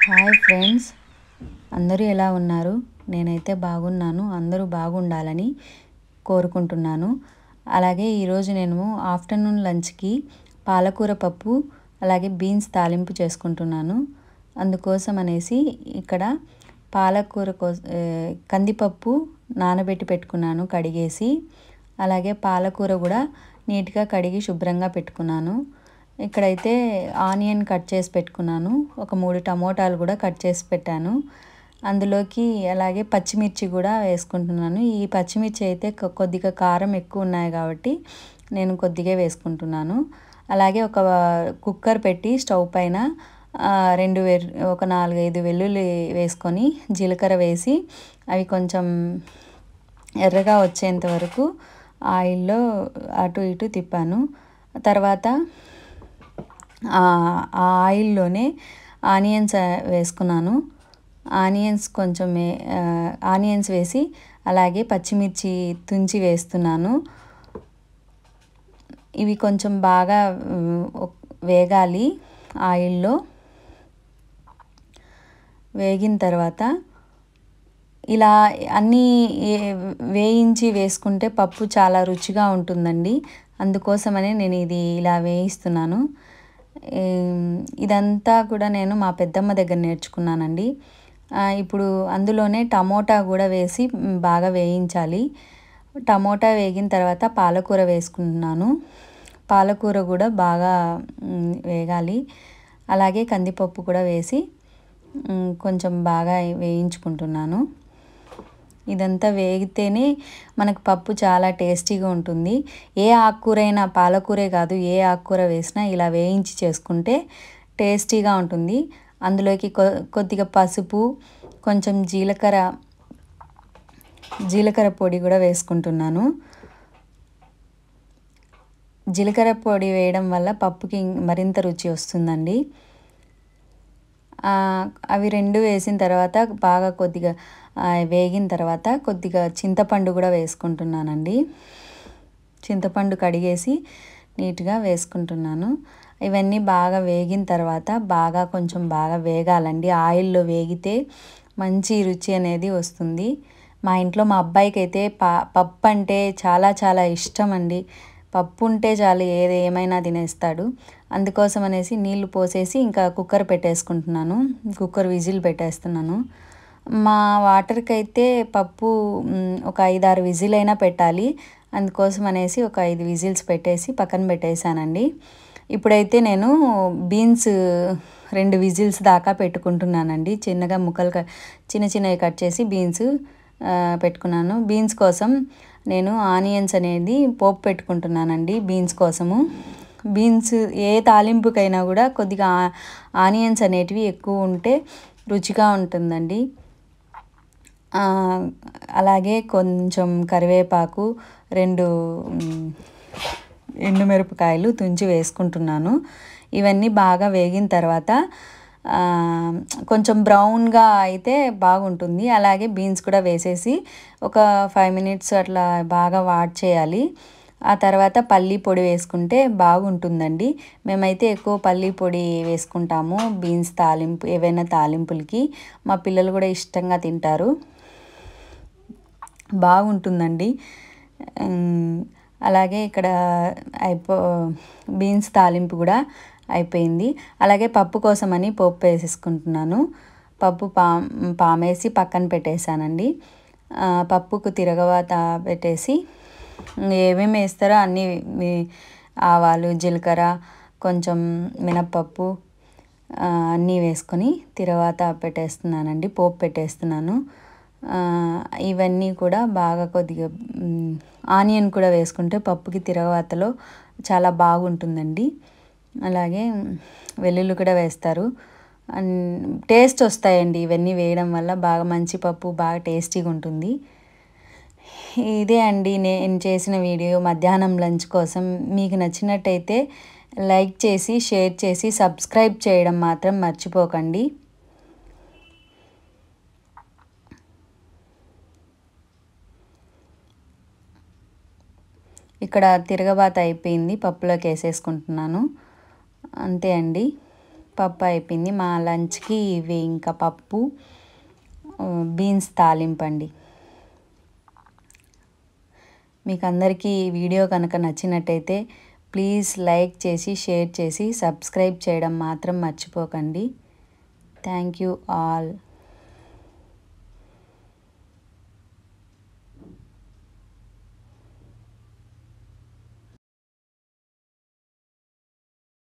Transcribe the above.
hi friends అందరూ ఎలా ఉన్నారు నేనైతే బాగున్నాను అందరూ బాగుండాలని కోరుకుంటున్నాను అలాగే ఈరోజు నేను ఆఫ్టర్నూన్ లంచ్కి పాలకూర పప్పు అలాగే బీన్స్ తాలింపు చేసుకుంటున్నాను అందుకోసం అనేసి ఇక్కడ పాలకూర కో ఏ, కందిపప్పు నానబెట్టి పెట్టుకున్నాను కడిగేసి అలాగే పాలకూర కూడా నీట్గా కడిగి శుభ్రంగా పెట్టుకున్నాను ఇక్కడైతే ఆనియన్ కట్ చేసి పెట్టుకున్నాను ఒక మూడు టమోటాలు కూడా కట్ చేసి పెట్టాను అందులోకి అలాగే పచ్చిమిర్చి కూడా వేసుకుంటున్నాను ఈ పచ్చిమిర్చి అయితే కొ- కొద్దిగా కారం ఎక్కువ ఉన్నాయి కాబట్టి నేను కొద్దిగా వేసుకుంటున్నాను అలాగే ఒక కుక్కర్ పెట్టి స్టవ్ పైన ఆ, రెండు వె ఒక నాలుగైదు వెల్లుల్లి వేసుకొని జీలకర్ర వేసి అవి కొంచెం ఎర్రగా వచ్చేంత వరకు ఆయిల్లో అటు ఇటు తిప్పాను తర్వాత ఆ ఆ ఆయిల్లోనే ఆనియన్స్ ఆ, వేసుకున్నాను ఆనియన్స్ కొంచెం వే- ఆ, ఆనియన్స్ వేసి అలాగే పచ్చిమిర్చి తుంచి వేస్తున్నాను ఇవి కొంచెం బాగా ఉమ్, ఒక్- వేగాలి ఆయిల్లో వేగిన తర్వాత ఇలా అన్నీ ఏ- వేయించి వేసుకుంటే పప్పు చాలా రుచిగా ఉంటుందండి అందుకోసమనే నేను ఇది ఇలా వేయిస్తున్నాను ఏం, ఇదంతా కూడా నేను మా పెద్దమ్మ దగ్గర నేర్చుకున్నానండి ఆ, ఇప్పుడు అందులోనే టమోటా కూడా వేసి మ్, బాగా వేయించాలి టమోటా వేగిన తర్వాత పాలకూర వేసుకుంటున్నాను పాలకూర కూడా బాగా మ్, వేగాలి అలాగే కందిపప్పు కూడా వేసి మ్, కొంచెం బాగా వేయించుకుంటున్నాను ఇదంతా వేగితేనే మనకు పప్పు చాలా టేస్టీగా ఉంటుంది ఏ ఆకుకూరైనా పాలకూరే కాదు ఏ ఆకుకూర వేసినా ఇలా వేయించి చేసుకుంటే టేస్టీగా ఉంటుంది అందులోకి కొ కొద్దిగా పసుపు కొంచెం జీలకర్ర జీలకర్ర పొడి కూడా వేసుకుంటున్నాను జీలకర్ర పొడి వేయడం వల్ల పప్పుకి మరింత రుచి వస్తుందండి ఆ, అవి రెండు వేసిన తర్వాత బాగా కొద్దిగా ఆ, వేగిన తర్వాత కొద్దిగా చింతపండు కూడా వేసుకుంటున్నానండి చింతపండు కడిగేసి నీట్గా వేసుకుంటున్నాను ఇవన్నీ బాగా వేగిన తర్వాత బాగా కొంచెం బాగా వేగాలండి ఆయిల్లో వేగితే మంచి రుచి అనేది వస్తుంది మా ఇంట్లో మా అబ్బాయికి అయితే పా పప్పు అంటే చాలా చాలా ఇష్టం అండి పప్పు ఉంటే చాలు ఏది ఏమైనా తినేస్తాడు అందుకోసం అనేసి నీళ్లు పోసేసి ఇంకా కుక్కర్ పెట్టేసుకుంటున్నాను కుక్కర్ విజిల్ పెట్టేస్తున్నాను మా వాటర్కి అయితే పప్పు మ్, ఒక ఐదారు విజిల్ అయినా పెట్టాలి అందుకోసం అనేసి ఒక ఐదు విజిల్స్ పెట్టేసి పక్కన పెట్టేశానండి ఇప్పుడైతే నేను బీన్స్ రెండు విజిల్స్ దాకా పెట్టుకుంటున్నానండి చిన్నగా ముక్కలు క- చిన్న చిన్నవి కట్ చేసి బీన్స్ ఆ, పెట్టుకున్నాను బీన్స్ కోసం నేను ఆనియన్స్ అనేది పోపు పెట్టుకుంటున్నానండి బీన్స్ కోసము బీన్స్ ఏ తాలింపుకైనా కూడా కొద్దిగా ఆ- ఆనియన్స్ అనేటివి ఎక్కువ ఉంటే రుచిగా ఉంటుందండి ఆ, అలాగే కొంచెం కరివేపాకు రెండు మ్, ఎండుమిరపకాయలు తుంచి వేసుకుంటున్నాను ఇవన్నీ బాగా వేగిన తర్వాత ఆ, కొంచెం బ్రౌన్గా అయితే బాగుంటుంది అలాగే బీన్స్ కూడా వేసేసి ఒక ఫైవ్ మినిట్స్ అట్లా బాగా వాట్ చేయాలి ఆ తర్వాత పల్లీ పొడి వేసుకుంటే బాగుంటుందండి మేమైతే ఎక్కువ పల్లీ పొడి వేసుకుంటాము బీన్స్ తాలింపు ఏవైనా తాలింపులకి మా పిల్లలు కూడా ఇష్టంగా తింటారు బాగుంటుందండి ఉమ్, అలాగే ఇక్కడ అయిపో బీన్స్ తాలింపు కూడా అయిపోయింది అలాగే పప్పు కోసమని పోపు వేసేసుకుంటున్నాను పప్పు పా పామేసి పక్కన పెట్టేశానండి ఆ, పప్పుకు తిరగవాత పెట్టేసి ఏమేమి వేస్తారో అన్నీ మీ- ఆవాలు జీలకర్ర కొంచెం మినప్పప్పు ఆ, అన్నీ వేసుకొని తిరవాత పెట్టేస్తున్నానండి పోపు పెట్టేస్తున్నాను ఆ, ఇవన్నీ కూడా బాగా కొద్దిగా మ్, ఆనియన్ కూడా వేసుకుంటే పప్పుకి తిరగవాతలో చాలా బాగుంటుందండి అలాగే వెల్లుల్లి కూడా వేస్తారు అన్- టేస్ట్ వస్తాయండి ఇవన్నీ వేయడం వల్ల బాగా మంచి పప్పు బాగా టేస్టీగా ఉంటుంది ఇదే అండి నేను చేసిన వీడియో మధ్యాహ్నం లంచ్ కోసం మీకు నచ్చినట్టయితే లైక్ చేసి షేర్ చేసి సబ్స్క్రైబ్ చేయడం మాత్రం మర్చిపోకండి ఇక్కడ తిరగబాత అయిపోయింది పప్పులోకి వేసేసుకుంటున్నాను అంతే అండి పప్పు అయిపోయింది మా లంచ్కి ఇవి ఇంకా పప్పు బీన్స్ తాలింపండి మీకు అందరికీ ఈ వీడియో కనుక నచ్చినట్టయితే ప్లీజ్ లైక్ చేసి షేర్ చేసి సబ్స్క్రైబ్ చేయడం మాత్రం మర్చిపోకండి థ్యాంక్ యూ ఆల్